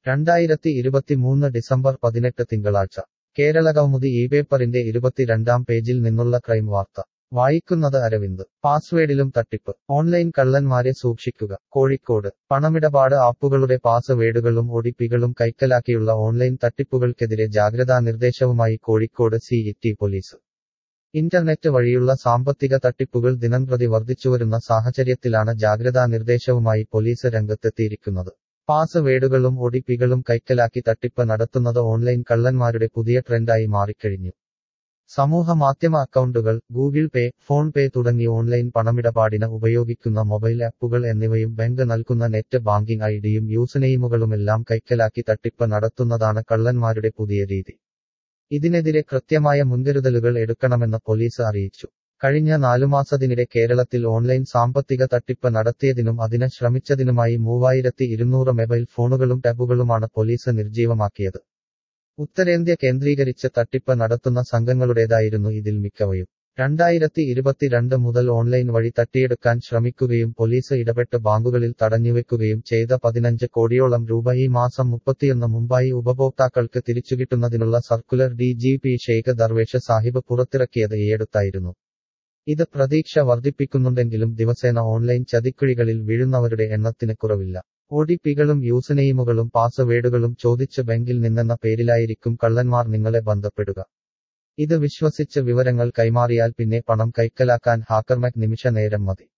രണ്ടായിരത്തി ഇരുപത്തിമൂന്ന് ഡിസംബർ പതിനെട്ട് തിങ്കളാഴ്ച കേരളകൗമുദി ഈ പേപ്പറിന്റെ ഇരുപത്തിരണ്ടാം പേജിൽ നിന്നുള്ള ക്രൈം വാർത്ത വായിക്കുന്നത് അരവിന്ദ് പാസ്വേഡിലും തട്ടിപ്പ് ഓൺലൈൻ കള്ളന്മാരെ സൂക്ഷിക്കുക കോഴിക്കോട് പണമിടപാട് ആപ്പുകളുടെ പാസ്വേഡുകളും ഒടിപ്പികളും കൈക്കലാക്കിയുള്ള ഓൺലൈൻ തട്ടിപ്പുകൾക്കെതിരെ ജാഗ്രതാ നിർദ്ദേശവുമായി കോഴിക്കോട് സിഇടി പോലീസ് ഇന്റർനെറ്റ് വഴിയുള്ള സാമ്പത്തിക തട്ടിപ്പുകൾ ദിനംപ്രതി വർദ്ധിച്ചുവരുന്ന സാഹചര്യത്തിലാണ് ജാഗ്രതാ നിർദ്ദേശവുമായി പോലീസ് രംഗത്തെത്തിയിരിക്കുന്നത് പാസ്വേഡുകളും ഒടിപ്പികളും കൈക്കലാക്കി തട്ടിപ്പ് നടത്തുന്നത് ഓൺലൈൻ കള്ളന്മാരുടെ പുതിയ ട്രെൻഡായി മാറിക്കഴിഞ്ഞു സമൂഹ മാധ്യമ അക്കൗണ്ടുകൾ ഗൂഗിൾ പേ ഫോൺ പേ തുടങ്ങി ഓൺലൈൻ പണമിടപാടിന് ഉപയോഗിക്കുന്ന മൊബൈൽ ആപ്പുകൾ എന്നിവയും ബാങ്ക് നൽകുന്ന നെറ്റ് ബാങ്കിംഗ് ഐഡിയും യൂസനെയിമുകളുമെല്ലാം കൈക്കലാക്കി തട്ടിപ്പ് നടത്തുന്നതാണ് കള്ളന്മാരുടെ പുതിയ രീതി ഇതിനെതിരെ കൃത്യമായ മുൻകരുതലുകൾ എടുക്കണമെന്ന് പോലീസ് അറിയിച്ചു കഴിഞ്ഞ നാലുമാസത്തിനിടെ കേരളത്തിൽ ഓൺലൈൻ സാമ്പത്തിക തട്ടിപ്പ് നടത്തിയതിനും അതിന് ശ്രമിച്ചതിനുമായി മൂവായിരത്തി ഇരുന്നൂറ് മൊബൈൽ ഫോണുകളും ടാബുകളുമാണ് പോലീസ് നിർജ്ജീവമാക്കിയത് ഉത്തരേന്ത്യ കേന്ദ്രീകരിച്ച് തട്ടിപ്പ് നടത്തുന്ന സംഘങ്ങളുടേതായിരുന്നു ഇതിൽ മിക്കവയും രണ്ടായിരത്തി ഇരുപത്തിരണ്ട് മുതൽ ഓൺലൈൻ വഴി തട്ടിയെടുക്കാൻ ശ്രമിക്കുകയും പോലീസ് ഇടപെട്ട് ബാങ്കുകളിൽ തടഞ്ഞുവെക്കുകയും ചെയ്ത പതിനഞ്ച് കോടിയോളം രൂപ ഈ മാസം മുപ്പത്തിയൊന്ന് മുമ്പായി ഉപഭോക്താക്കൾക്ക് തിരിച്ചുകിട്ടുന്നതിനുള്ള circular D G P Sheikh Darvesh Sahib പുറത്തിറക്കിയത് ഈയടുത്തായിരുന്നു ഇത് പ്രതീക്ഷ വർദ്ധിപ്പിക്കുന്നുണ്ടെങ്കിലും ദിവസേന ഓൺലൈൻ ചതിക്കുഴികളിൽ വീഴുന്നവരുടെ എണ്ണത്തിന് കുറവില്ല ഒടിപികളും യൂസനെയിമുകളും പാസ്വേഡുകളും ചോദിച്ച് ബാങ്കിൽ നിന്നെന്ന പേരിലായിരിക്കും കള്ളന്മാർ നിങ്ങളെ ബന്ധപ്പെടുക ഇത് വിശ്വസിച്ച് വിവരങ്ങൾ കൈമാറിയാൽ പിന്നെ പണം കൈക്കലാക്കാൻ ഹാക്കർമാക് നിമിഷ നേരം മതി